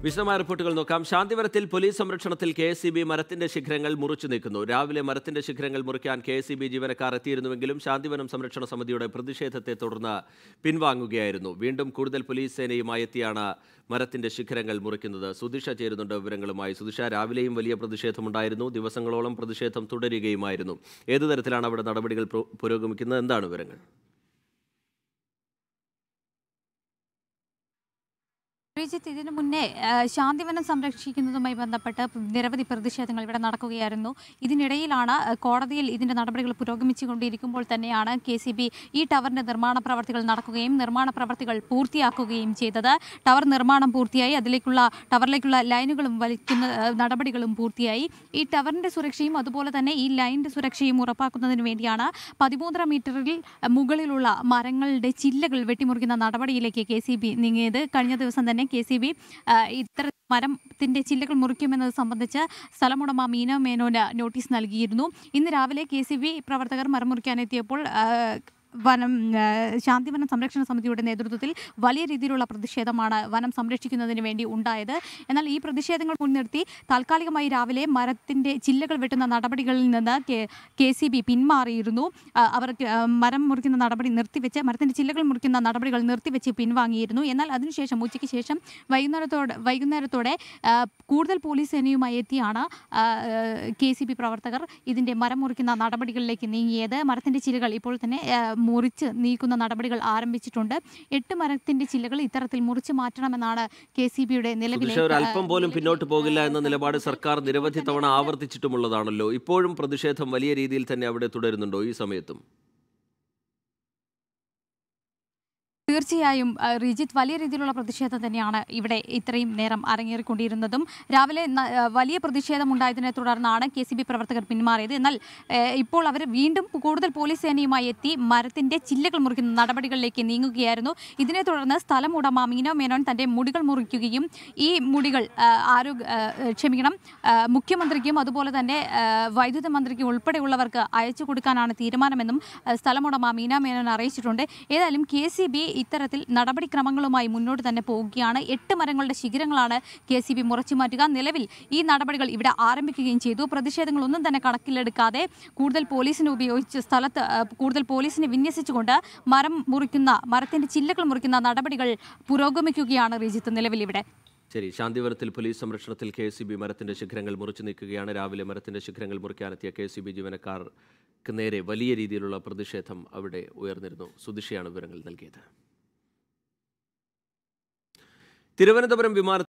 വിശദമായ റിപ്പോർട്ടുകൾ നോക്കാം ശാന്തിവനത്തിൽ പോലീസ് സംരക്ഷണത്തിൽ കെ എസ് മരത്തിന്റെ ശിഖരങ്ങൾ മുറിച്ചു നീക്കുന്നു രാവിലെ മരത്തിന്റെ ശിഖരങ്ങൾ മുറിക്കാൻ കെ എസ് ജീവനക്കാർ എത്തിയിരുന്നുവെങ്കിലും ശാന്തിവനം സംരക്ഷണ സമിതിയുടെ പ്രതിഷേധത്തെ തുടർന്ന് പിൻവാങ്ങുകയായിരുന്നു വീണ്ടും കൂടുതൽ പോലീസ് സേനയുമായി എത്തിയാണ് മരത്തിന്റെ ശിഖരങ്ങൾ മുറിക്കുന്നത് സുദിഷ ചേരുന്നുണ്ട് വിവരങ്ങളുമായി സുദിഷ രാവിലെയും വലിയ പ്രതിഷേധമുണ്ടായിരുന്നു ദിവസങ്ങളോളം പ്രതിഷേധം തുടരുകയുമായിരുന്നു ഏതു തരത്തിലാണ് അവിടെ നടപടികൾ പുരോ- പുരോഗമിക്കുന്നത് എന്താണ് വിവരങ്ങൾ ശ്രീജിത്ത് ഇതിനു മുന്നേ ആ, ശാന്തിവനം സംരക്ഷിക്കുന്നതുമായി ബന്ധപ്പെട്ട് നിരവധി പ്രതിഷേധങ്ങൾ ഇവിടെ നടക്കുകയായിരുന്നു ഇതിനിടയിലാണ് ആ, കോടതിയിൽ ഇതിന്റെ നടപടികൾ പുരോഗമിച്ചുകൊണ്ടിരിക്കുമ്പോൾ തന്നെയാണ് കെ സി ബി ഈ ടവറിന്റെ നിർമ്മാണ പ്രവർത്തികൾ നടക്കുകയും നിർമ്മാണ പ്രവർത്തികൾ പൂർത്തിയാക്കുകയും ചെയ്തത് ടവർ നിർമ്മാണം പൂർത്തിയായി അതിലേക്കുള്ള ടവറിലേക്കുള്ള ലൈനുകളും വലിക്കുന്ന ആ, നടപടികളും പൂർത്തിയായി ഈ ടവറിന്റെ സുരക്ഷയും അതുപോലെ തന്നെ ഈ ലൈനിന്റെ സുരക്ഷയും ഉറപ്പാക്കുന്നതിന് വേണ്ടിയാണ് പതിമൂന്നര മീറ്ററിൽ മുകളിലുള്ള മരങ്ങളുടെ ചില്ലകൾ വെട്ടിമുറിക്കുന്ന നടപടിയിലേക്ക് കെ സി ബി നീങ്ങിയത് കഴിഞ്ഞ ദിവസം തന്നെ കെ സി ബി ഇത്തര മരത്തിന്റെ ചില്ലകൾ മുറിക്കുമെന്നത് സംബന്ധിച്ച് സ്ഥലമുടമ മീന മേനോന് നോട്ടീസ് നൽകിയിരുന്നു ഇന്ന് രാവിലെ കെ സി ബി പ്രവർത്തകർ മരം മുറിക്കാനെത്തിയപ്പോൾ ആ, വനം ആ, ശാന്തിവനം സംരക്ഷണ സമിതിയുടെ നേതൃത്വത്തിൽ വലിയ രീതിയിലുള്ള പ്രതിഷേധമാണ് വനം സംരക്ഷിക്കുന്നതിന് വേണ്ടി ഉണ്ടായത് എന്നാൽ ഈ പ്രതിഷേധങ്ങൾ മുൻനിർത്തി താൽക്കാലികമായി രാവിലെ മരത്തിന്റെ ചില്ലകൾ വെട്ടുന്ന നടപടികളിൽ നിന്ന് കെ സി ബി പിന്മാറിയിരുന്നു ആ, അവർക്ക് ആ, മരം മുറിക്കുന്ന നടപടി നിർത്തിവെച്ച് മരത്തിന്റെ ചില്ലകൾ മുറിക്കുന്ന നടപടികൾ നിർത്തിവെച്ച് പിൻവാങ്ങിയിരുന്നു എന്നാൽ അതിനുശേഷം ഉച്ചയ്ക്ക് ശേഷം വൈകുന്നേരത്തോടെ വൈകുന്നേരത്തോടെ ആ, കൂടുതൽ പോലീസ് സേനയുമായി എത്തിയാണ് കെ സി ബി പ്രവർത്തകർ ഇതിന്റെ മരം മുറിക്കുന്ന നടപടികളിലേക്ക് നീങ്ങിയത് മരത്തിന്റെ ചില്ലകൾ ഇപ്പോൾ തന്നെ ആ, മുറിച്ച് നീക്കുന്ന നടപടികൾ ആരംഭിച്ചിട്ടുണ്ട് എട്ട് മരത്തിന്റെ ചില്ലകൾ ഇത്തരത്തിൽ മുറിച്ച് മാറ്റണമെന്നാണ് കെ സി ബിയുടെ നിലവിലെ സുധിഷ ഒരു അല്പം ആ, പോലും നിലവിലെ പിന്നോട്ട് പോകില്ല എന്ന നിലപാട് സർക്കാർ നിരവധി തവണ ആവർത്തിച്ചിട്ടുമുള്ളതാണല്ലോ ഇപ്പോഴും പ്രതിഷേധം വലിയ രീതിയിൽ തന്നെ അവിടെ തുടരുന്നുണ്ടോ ഈ സമയത്തും തീർച്ചയായും ആ, റിജിത്ത് വലിയ രീതിയിലുള്ള പ്രതിഷേധം തന്നെയാണ് ഇവിടെ ഇത്രയും നേരം അരങ്ങേറിക്കൊണ്ടിരുന്നതും രാവിലെ ന- ആ, വലിയ പ്രതിഷേധം ഉണ്ടായതിനെ തുടർന്നാണ് കെ സി ബി പ്രവർത്തകർ പിന്മാറിയത് എന്നാൽ ഏ, ഇപ്പോൾ അവർ വീണ്ടും കൂടുതൽ പോലീസ് സേനയുമായി എത്തി മരത്തിന്റെ ചില്ലകൾ മുറിക്കുന്ന നടപടികളിലേക്ക് നീങ്ങുകയായിരുന്നു ഇതിനെ തുടർന്ന് സ്ഥലം ഉടമ മീനോ മേനോൻ തന്റെ മുടികൾ മുറിക്കുകയും ഈ മുടികൾ ആ, ആരോഗ്യ ആ, ക്ഷമിക്കണം ആ, മുഖ്യമന്ത്രിക്കും അതുപോലെ തന്നെ ആ, വൈദ്യുത മന്ത്രിക്കും ഉൾപ്പെടെയുള്ളവർക്ക് അയച്ചു കൊടുക്കാനാണ് തീരുമാനമെന്നും ആ, സ്ഥലമുടമ മീന മേനോൻ അറിയിച്ചിട്ടുണ്ട് ഏതായാലും കെ സി ബി ഇത്തരത്തിൽ നടപടിക്രമങ്ങളുമായി മുന്നോട്ട് തന്നെ പോവുകയാണ് എട്ട് മരങ്ങളുടെ ശിഖരങ്ങളാണ് കെ സി ബി മുറച്ചു മാറ്റുക നിലവിൽ ഈ നടപടികൾ ഇവിടെ ആരംഭിക്കുകയും ചെയ്തു പ്രതിഷേധങ്ങളൊന്നും തന്നെ കണക്കിലെടുക്കാതെ കൂടുതൽ പോലീസിനെ ഉപയോഗിച്ച് സ്ഥലത്ത് ആ, കൂടുതൽ പോലീസിനെ വിന്യസിച്ചുകൊണ്ട് മരം മുറിക്കുന്ന മരത്തിന്റെ ചില്ലകൾ മുറിക്കുന്ന നടപടികൾ പുരോഗമിക്കുകയാണ് റിജിത്ത് നിലവിൽ ഇവിടെ ശരി ശാന്തിവനത്തിൽ പോലീസ് സംരക്ഷണത്തിൽ കെ സി ബി മരത്തിന്റെ ശിഖരങ്ങൾ മുറിച്ചു നീക്കുകയാണ് രാവിലെ മരത്തിന്റെ ശിഖരങ്ങൾ മുറിക്കാനെത്തിയ കെ സി ബി ജീവനക്കാർക്ക് നേരെ വലിയ രീതിയിലുള്ള പ്രതിഷേധം അവിടെ ഉയർന്നിരുന്നു സുദിഷയാണ് വിവരങ്ങൾ നൽകിയത് തിരുവനന്തപുരം വിമാന